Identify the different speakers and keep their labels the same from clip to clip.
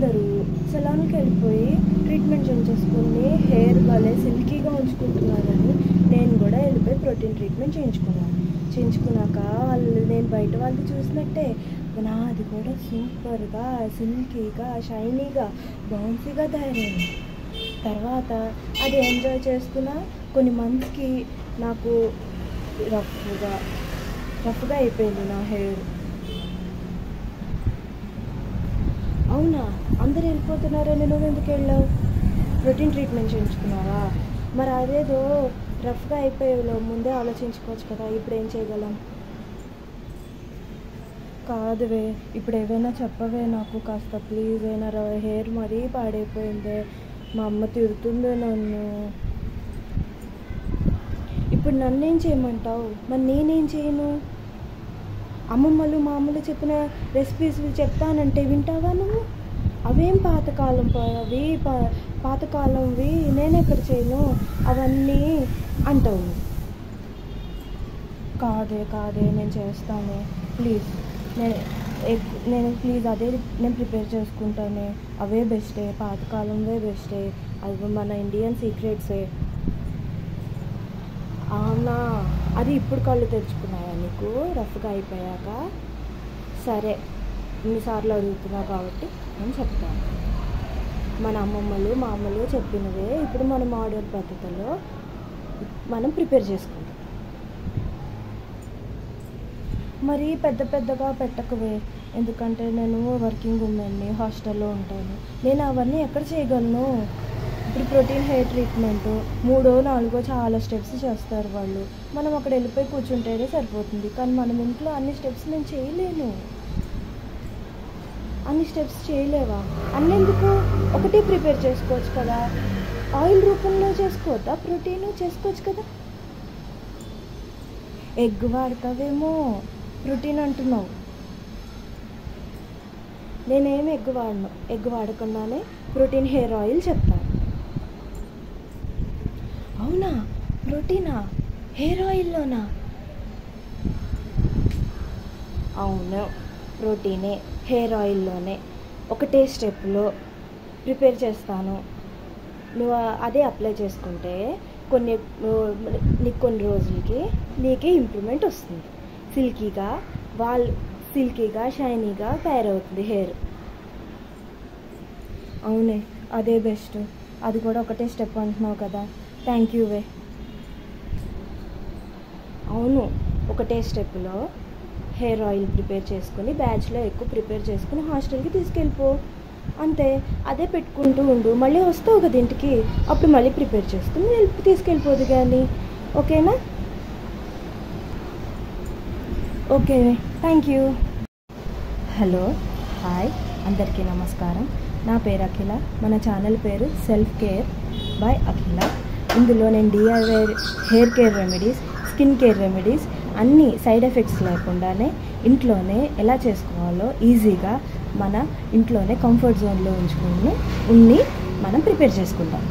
Speaker 1: అందరూ సలాన్కి వెళ్ళిపోయి treatment చేయించేసుకుని hair భలే సిల్కీగా ఉంచుకుంటున్నారని నేను కూడా వెళ్ళిపోయి ప్రోటీన్ ట్రీట్మెంట్ చేయించుకున్నాను చేయించుకున్నాక వాళ్ళు నేను బయట వాళ్ళు చూసినట్టే నాది కూడా సూపర్గా సిల్కీగా షైనీగా బౌన్సీగా తయారైంది తర్వాత అది ఎంజాయ్ చేస్తున్నా కొన్ని మంత్స్కి నాకు రఫ్గా రఫ్గా అయిపోయింది నా హెయిర్ అవునా అందరు వెళ్ళిపోతున్నారని నువ్వు ఎందుకు వెళ్ళావు ప్రోటీన్ ట్రీట్మెంట్ చేయించుకున్నావా మరి అదేదో రఫ్గా అయిపోయేలో ముందే ఆలోచించుకోవచ్చు కదా ఇప్పుడు ఏం చేయగలం కాదువే ఇప్పుడు ఏవైనా చెప్పవే నాకు కాస్త ప్లీజ్ అయినా హెయిర్ మరీ పాడైపోయిందే మా అమ్మ తిడుతుందే నన్ను ఇప్పుడు నన్నేం చేయమంటావు మరి నేనేం చేయను అమ్మమ్మలు మామూలు చెప్పిన రెసిపీస్ చెప్తానంటే వింటావా నువ్వు అవేం పాతకాలం ప- అవి పా పాతకాలంవి నేనెక్కడ చేయను అవన్నీ అంటావు కాదే కాదే నేను చేస్తాను ప్లీజ్ నేను ఎగ్- నేను ప్లీజ్ అదే నేను ప్రిపేర్ చేసుకుంటానే అవే బెస్టే పాతకాలంవే బెస్టే అవి మన ఇండియన్ సీక్రెట్సే అవునా అది ఇప్పుడు కళ్ళు తెరుచుకున్నాయా నీకు రఫ్గా అయిపోయాక సరే ఇన్నిసార్లు అడుగుతున్నావు కాబట్టి నేను చెప్తాను మన అమ్మమ్మలు మా అమ్మలు చెప్పినవే ఇప్పుడు మన మోడర్న్ పద్ధతిలో మనం ప్రిపేర్ చేసుకుంటాం మరి పెద్ద పెద్దగా పెట్టకవే ఎందుకంటే నేను వర్కింగ్ ఉమెన్ని హాస్టల్లో ఉంటాను నేను అవన్నీ ఎక్కడ చేయగలను ఇప్పుడు ప్రోటీన్ హెయిర్ ట్రీట్మెంట్ మూడో నాలుగో చాలా స్టెప్స్ చేస్తారు వాళ్ళు మనం అక్కడ వెళ్ళిపోయి కూర్చుంటేనే సరిపోతుంది కానీ మనం ఇంట్లో అన్ని స్టెప్స్ నేను చేయలేను అన్ని స్టెప్స్ చేయలేవా అన్నెందుకు ఒకటే ప్రిపేర్ చేసుకోవచ్చు కదా ఆయిల్ రూపంలో చేసుకోవద్దా ప్రోటీన్ చేసుకోవచ్చు కదా ఎగ్ వాడతావేమో ప్రోటీన్ అంటున్నావు నేనేం ఎగ్ వాడను ఎగ్ వాడకుండానే ప్రోటీన్ హెయిర్ ఆయిల్ చెప్తాను అవునా ప్రోటీనా హెయిర్ ఆయిల్లోనా అవును ప్రోటీనే హెయిర్ ఆయిల్లోనే ఒకటే స్టెప్లో ప్రిపేర్ చేస్తాను నువ్వు అదే అప్లై చేసుకుంటే కొన్ని నువ్వు- నీకు కొన్ని రోజులకి నీకే ఇంప్రూవ్మెంట్ వస్తుంది సిల్కీగా వాల్ సిల్కీగా షైనీగా తయారవుతుంది హెయిర్ అవునే అదే బెస్ట్ అది కూడా ఒకటే స్టెప్ అంటున్నావు కదా థ్యాంక్ యూ వే అవును ఒకటే స్టెప్లో హెయిర్ ఆయిల్ ప్రిపేర్ చేసుకొని బ్యాచ్లో ఎక్కువ ప్రిపేర్ చేసుకుని హాస్టల్కి తీసుకెళ్ళిపో అంతే అదే పెట్టుకుంటూ ఉండు మళ్ళీ వస్తావు కదా ఇంటికి అప్పుడు మళ్ళీ ప్రిపేర్ చేసుకుని వెళ్ళి తీసుకెళ్ళిపోదు కానీ ఓకేనా okay thank you hello hi అందరికీ నమస్కారం నా పేరు అఖిల మన ఛానల్ పేరు సెల్ఫ్ కేర్ బై అఖిల ఇందులో నేను DIY hair care remedies skin care remedies అన్ని సైడ్ ఎఫెక్ట్స్ లేకుండానే ఇంట్లోనే ఎలా చేసుకోవాలో ఈజీగా మన ఇంట్లోనే కంఫర్ట్ జోన్లో ఉంచుకుని ఉన్ని మనం ప్రిపేర్ చేసుకుందాం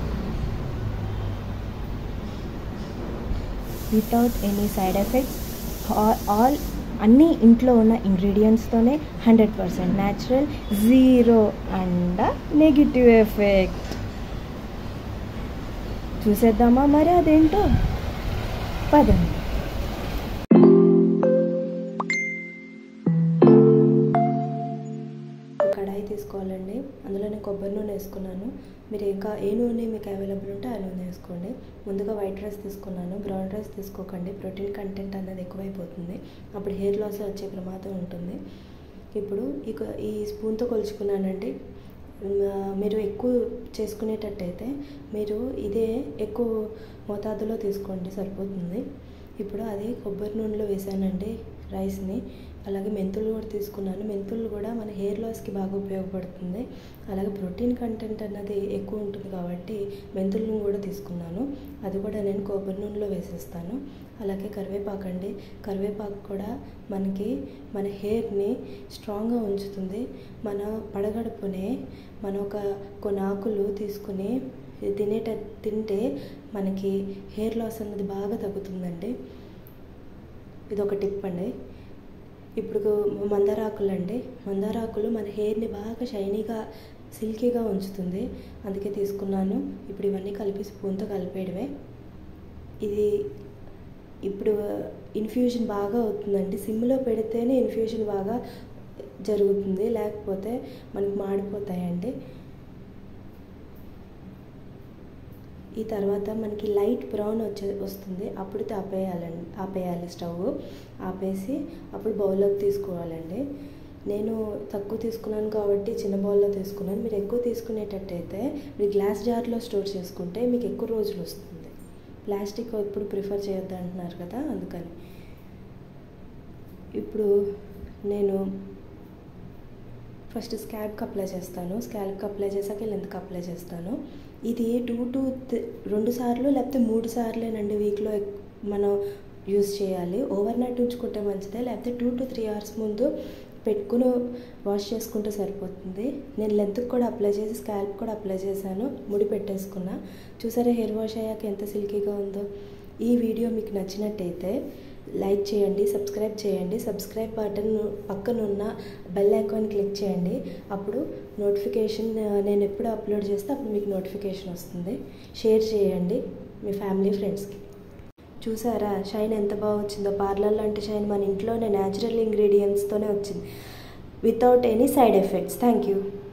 Speaker 1: without any side effects all అన్నీ ఇంట్లో ఉన్న ఇంగ్రీడియంట్స్తోనే hundred percent natural zero and negative effect చూసేద్దామా మరి అదేంటో పదండి కడాయి తీసుకోవాలండి అందులో నేను కొబ్బరి నూనె వేసుకున్నాను మీరు ఇంకా ఏ నూనె మీకు అవైలబుల్ ఉంటే ఆ నూనె వేసుకోండి ముందుగా వైట్ రైస్ తీసుకున్నాను బ్రౌన్ రైస్ తీసుకోకండి ప్రోటీన్ కంటెంట్ అనేది ఎక్కువైపోతుంది అప్పుడు హెయిర్ లాస్ వచ్చే ప్రమాదం ఉంటుంది ఇప్పుడు ఇక ఈ స్పూన్తో కొలుచుకున్నానండి ఆ, మీరు ఎక్కువ చేసుకునేటట్టయితే మీరు ఇదే ఎక్కువ మోతాదులో తీసుకోండి సరిపోతుంది ఇప్పుడు అది కొబ్బరి నూనెలో వేసానండి రైస్ని అలాగే మెంతులు కూడా తీసుకున్నాను మెంతులు కూడా మన హెయిర్ లాస్కి బాగా ఉపయోగపడుతుంది అలాగే ప్రోటీన్ కంటెంట్ అన్నది ఎక్కువ ఉంటుంది కాబట్టి మెంతులను కూడా తీసుకున్నాను అది కూడా నేను కొబ్బరి నూనెలో వేసేస్తాను అలాగే కరివేపాకు అండి కరివేపాకు కూడా మనకి మన హెయిర్ని స్ట్రాంగ్గా ఉంచుతుంది మన పడగడుపునే మన ఒక కొన్ని ఆకులు తీసుకుని తినేట తింటే మనకి హెయిర్ లాస్ అన్నది బాగా తగ్గుతుందండి ఇది ఒక టిప్ అండి ఇప్పుడు మందారాకులు అండి మందారాకులు మన హెయిర్ని బాగా షైనీగా సిల్కీగా ఉంచుతుంది అందుకే తీసుకున్నాను ఇప్పుడు ఇవన్నీ కలిపి స్పూన్తో కలిపేయడమే ఇది ఇప్పుడు ఇన్ఫ్యూజన్ బాగా అవుతుందండి సిమ్లో పెడితేనే ఇన్ఫ్యూజన్ బాగా జరుగుతుంది లేకపోతే మనకి మాడిపోతాయండి ఈ తర్వాత మనకి లైట్ బ్రౌన్ వచ్చే వస్తుంది అప్పుడు ఆపేయాలండి ఆపేయాలి స్టవ్ ఆపేసి అప్పుడు బౌల్లోకి తీసుకోవాలండి నేను తక్కువ తీసుకున్నాను కాబట్టి చిన్న బౌల్లో తీసుకున్నాను మీరు ఎక్కువ తీసుకునేటట్టయితే మీరు గ్లాస్ జార్లో స్టోర్ చేసుకుంటే మీకు ఎక్కువ రోజులు వస్తుంది ప్లాస్టిక్ ఎప్పుడు ప్రిఫర్ చేయొద్దు అంటున్నారు కదా అందుకని ఇప్పుడు నేను ఫస్ట్ స్కాల్ప్కి అప్లై చేస్తాను స్కాల్ప్కి అప్లై చేశాక లెంత్కి అప్లై చేస్తాను ఇది టూ టు రెండు సార్లు లేకపోతే మూడు సార్లేనండి వీక్లో మనం యూజ్ చేయాలి ఓవర్ నైట్ ఉంచుకుంటే మంచిదే లేకపోతే టూ టు త్రీ అవర్స్ ముందు పెట్టుకుని వాష్ చేసుకుంటే సరిపోతుంది నేను లెంత్కి కూడా అప్లై చేసి స్కాల్ప్ కూడా అప్లై చేశాను ముడి పెట్టేసుకున్నా చూసారా హెయిర్ వాష్ అయ్యాక ఎంత సిల్కీగా ఉందో ఈ వీడియో మీకు నచ్చినట్టయితే లైక్ చేయండి సబ్స్క్రైబ్ చేయండి సబ్స్క్రైబ్ బటన్ పక్కనున్న బెల్ ఐకాన్ క్లిక్ చేయండి అప్పుడు నోటిఫికేషన్ నేను ఎప్పుడు అప్లోడ్ చేస్తే అప్పుడు మీకు నోటిఫికేషన్ వస్తుంది షేర్ చేయండి మీ ఫ్యామిలీ ఫ్రెండ్స్కి చూసారా షైన్ ఎంత బాగా వచ్చిందో పార్లర్ లాంటి షైన్ మన ఇంట్లోనే న్యాచురల్ ఇంగ్రీడియంట్స్తోనే వచ్చింది without any side effects thank you